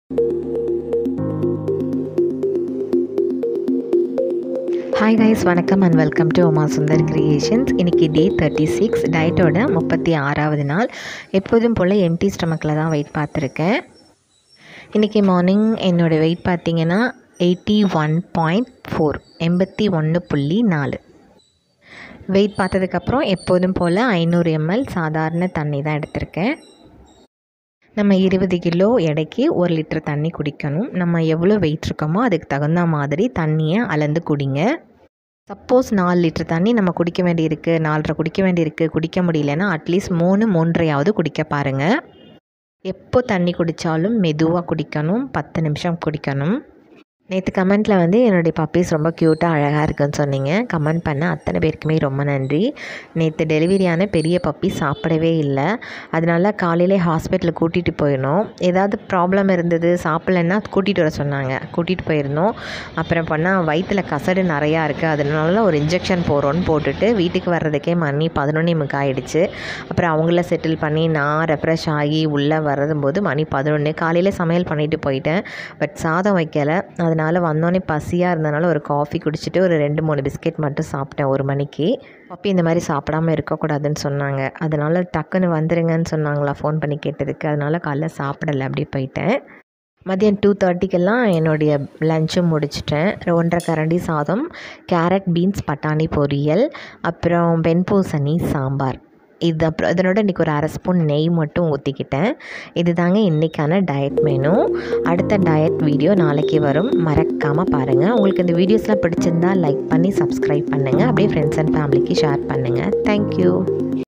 hi guys வணக்கம் and welcome to Uma Sundar creations இன்றைக்கி day thirty six டயட்டோட முப்பத்தி ஆறாவது நாள் எப்போதும் போல் எம்டி ஸ்டமக்கில் தான் வெயிட் பார்த்துருக்கேன் இன்றைக்கி மார்னிங் என்னோடய வெயிட் பார்த்தீங்கன்னா எயிட்டி ஒன் பாயிண்ட் ஃபோர் எண்பத்தி ஒன்று புள்ளி நாலு வெயிட் பார்த்ததுக்கப்புறம் எப்போதும் போல் ஐநூறு எம்எல் சாதாரண தண்ணி தான் எடுத்திருக்கேன் நம்ம இருபது கிலோ எடைக்கு ஒரு லிட்டர் தண்ணி குடிக்கணும் நம்ம எவ்வளோ வெயிட் இருக்கோமோ அதுக்கு தகுந்த மாதிரி தண்ணியை அளந்து குடிங்க சப்போஸ் நாலு லிட்டர் தண்ணி நம்ம குடிக்க வேண்டியிருக்கு நாலரை குடிக்க வேண்டியிருக்கு குடிக்க முடியலன்னா அட்லீஸ்ட் மூணு மூன்றையாவது குடிக்க பாருங்கள் எப்போ தண்ணி குடித்தாலும் மெதுவாக குடிக்கணும் பத்து நிமிஷம் குடிக்கணும் நேற்று கமெண்ட்டில் வந்து என்னுடைய பப்பீஸ் ரொம்ப க்யூட்டாக அழகாக இருக்குன்னு சொன்னீங்க கமெண்ட் பண்ண அத்தனை பேருக்குமே ரொம்ப நன்றி நேற்று டெலிவரியான பெரிய பப்பி சாப்பிடவே இல்லை அதனால காலையிலே ஹாஸ்பிட்டலுக்கு கூட்டிகிட்டு போயிருந்தோம் ஏதாவது ப்ராப்ளம் இருந்தது சாப்பிட்லன்னா கூட்டிகிட்டு வர சொன்னாங்க கூட்டிகிட்டு போயிருந்தோம் அப்புறம் பண்ணால் வயிற்றில் கசடு நிறையா இருக்குது அதனால ஒரு இன்ஜெக்ஷன் போகிறோன்னு போட்டுட்டு வீட்டுக்கு வர்றதுக்கே மணி பதினொன்னே முக்காயிடுச்சு அப்புறம் அவங்கள செட்டில் பண்ணி நான் ரெஃப்ரெஷ் ஆகி உள்ளே வர்றதும்போது மணி பதினொன்று காலையில் சமையல் பண்ணிவிட்டு போயிட்டேன் பட் சாதம் வைக்கலை அதனால் வந்தோடனே பசியாக இருந்தனால ஒரு காஃபி குடிச்சிட்டு ஒரு ரெண்டு மூணு பிஸ்கெட் மட்டும் சாப்பிட்டேன் ஒரு மணிக்கு பப்பி இந்த மாதிரி சாப்பிடாம இருக்கக்கூடாதுன்னு சொன்னாங்க அதனால் டக்குன்னு வந்துருங்கன்னு சொன்னாங்களா ஃபோன் பண்ணி கேட்டதுக்கு அதனால் காலைல சாப்பிடலை அப்படி போயிட்டேன் மதியம் டூ தேர்ட்டிக்கெல்லாம் என்னுடைய லஞ்சும் முடிச்சிட்டேன் ஒன்றரை கரண்டி சாதம் கேரட் பீன்ஸ் பட்டாணி பொரியல் அப்புறம் வெண்பூசணி சாம்பார் இது அப்புறம் இதனோட இன்றைக்கி ஒரு அரை ஸ்பூன் நெய் மட்டும் ஊற்றிக்கிட்டேன் இது தாங்க இன்றைக்கான டயட் மெனு அடுத்த டயட் வீடியோ நாளைக்கு வரும் மறக்காமல் பாருங்கள் உங்களுக்கு இந்த வீடியோஸ்லாம் பிடிச்சிருந்தா லைக் பண்ணி சப்ஸ்கிரைப் பண்ணுங்கள் அப்படியே ஃப்ரெண்ட்ஸ் அண்ட் ஃபேமிலிக்கு ஷேர் பண்ணுங்கள் தேங்க்யூ